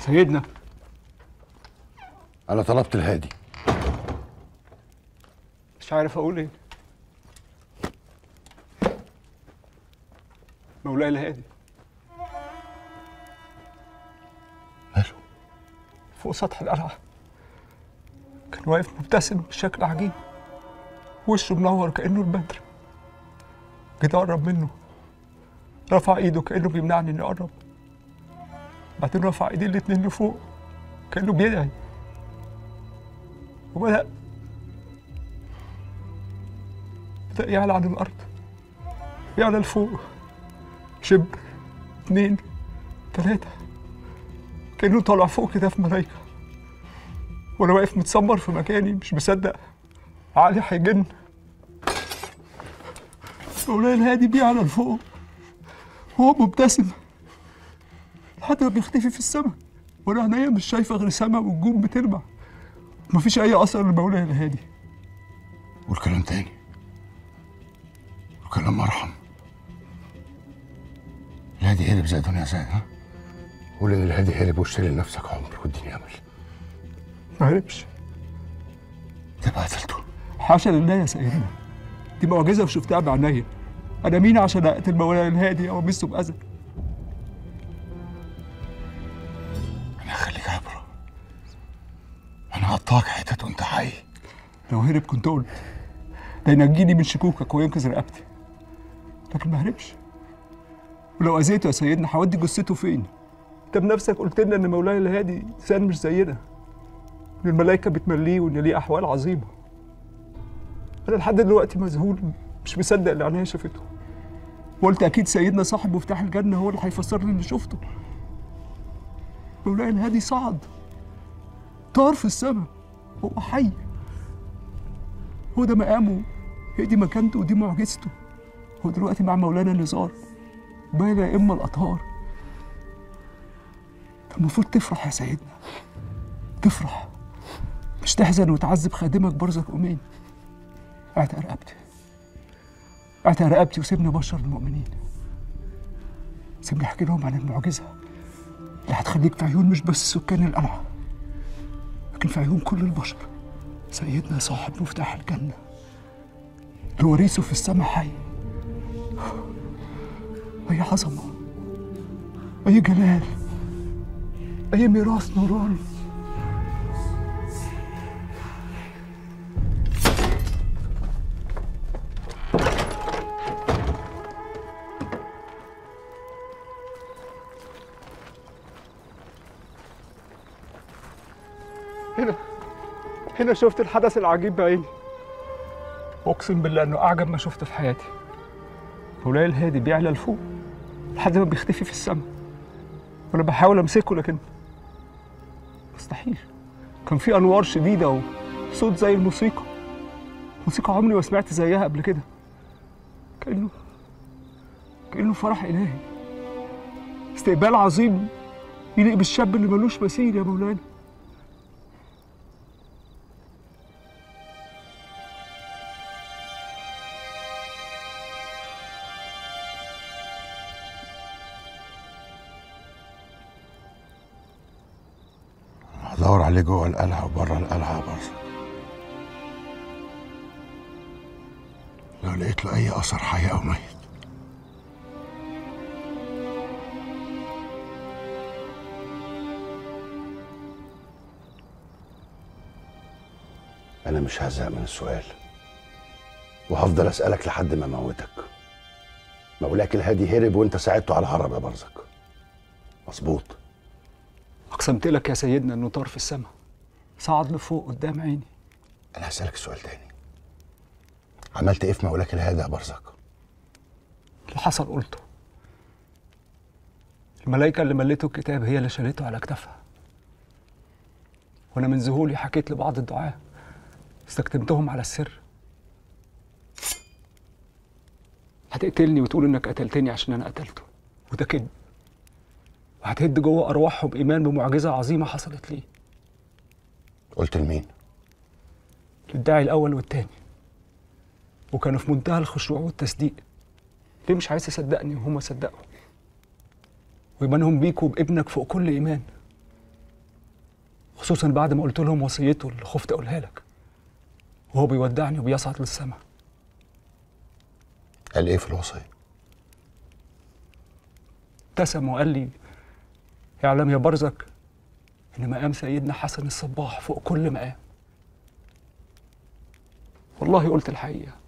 سيدنا انا طلبت الهادي مش عارف اقول ايه مولاي الهادي ماله فوق سطح القلعة كان واقف مبتسم بشكل عجيب وشه منور كأنه البدر جيت أقرب منه رفع إيده كأنه بيمنعني إني أقرب بعدين رفع إيديه الاتنين لفوق كأنه بيدعي وبدأ بدأ يعلى عن الأرض يعلى لفوق شبر اتنين تلاتة كأنه طالع فوق كده في ملايكة وأنا واقف متسمر في مكاني مش مصدق عقلي هيجن مولاي الهادي بيعلى لفوق وهو مبتسم لحد ما بيختفي في السماء وانا عينيا مش شايفه غير سما والجوم بتلمع مفيش اي اثر لمولاي الهادي والكلام تاني وكلام مرحم الهادي هرب زي دنيا زي ها قول ان الهادي هرب واشتري لنفسك عمر واديني امل ما هربش تبقى قتلته حاشا لله يا سيدنا دي معجزه وشفتها بعينيا انا مين عشان اقتل مولاي الهادي او امسه باذى انا هخليك عبره انا هقطعك حتت وانت حي لو هرب كنت قلت ده ينجيني من شكوكك وينقذ رقبتي لكن ما هربش ولو اذيته يا سيدنا هودي جثته فين انت بنفسك قلت لنا ان مولاي الهادي انسان مش زينا ان الملائكه بتمليه وان ليه احوال عظيمه انا لحد دلوقتي مذهول مش مصدق اللي عينيا شافته وقلت اكيد سيدنا صاحب مفتاح الجنه هو اللي هيفسر لي اللي شفته مولاي الهادي صعد طار في السماء هو حي هو ده مقامه هي دي مكانته ودي معجزته هو دلوقتي مع مولانا نزار بين إما الأطهار أنت المفروض تفرح يا سيدنا تفرح مش تحزن وتعذب خادمك برزك أمين اعتق رقبتي اعتق رقبتي وسيبني بشر المؤمنين سيبني احكي لهم عن المعجزة اللي هتخليك في عيون مش بس سكان القلعة لكن في عيون كل البشر سيدنا صاحب مفتاح الجنة اللي وريثه في السماء حي أي عظمة أي جلال أي ميراث نوراني هنا هنا شفت الحدث العجيب بعيني اقسم بالله انه اعجب ما شفته في حياتي مولاي الهادي بيعلى لفوق لحد ما بيختفي في السماء وانا بحاول امسكه لكن مستحيل كان في انوار شديده وصوت زي الموسيقى موسيقى عمري ما سمعت زيها قبل كده كانه كانه فرح الهي استقبال عظيم يليق بالشاب اللي ملوش مثيل يا مولانا هدور عليه جوه القلعه وبره القلعه برضه لو لقيت له اي اثر حي او ميت انا مش هزهق من السؤال وهفضل اسالك لحد ما اموتك مولاك الهادي هرب وانت ساعدته على الهرب يا برزك مظبوط اقسمت لك يا سيدنا انه طار في السماء صعد لفوق قدام عيني انا هسالك سؤال تاني عملت ايه في مولاك الهادي يا برزك اللي حصل قلته الملايكة اللي ملته الكتاب هي اللي شالته على كتافها وانا من ذهولي حكيت لبعض الدعاة استخدمتهم على السر هتقتلني وتقول انك قتلتني عشان انا قتلته وده كذب وهتهد جوه ارواحهم ايمان بمعجزه عظيمه حصلت لي قلت لمين للداعي الاول والتاني وكانوا في منتهى الخشوع والتصديق ليه مش عايز تصدقني وهم صدقوا وإيمانهم بيك وبابنك فوق كل إيمان خصوصا بعد ما قلت لهم وصيته اللي خفت اقولها لك وهو بيودعني وبيصعد للسماء قال ايه في الوصيه ابتسم وقال لي اعلم يا برزك ان مقام سيدنا حسن الصباح فوق كل مقام والله قلت الحقيقه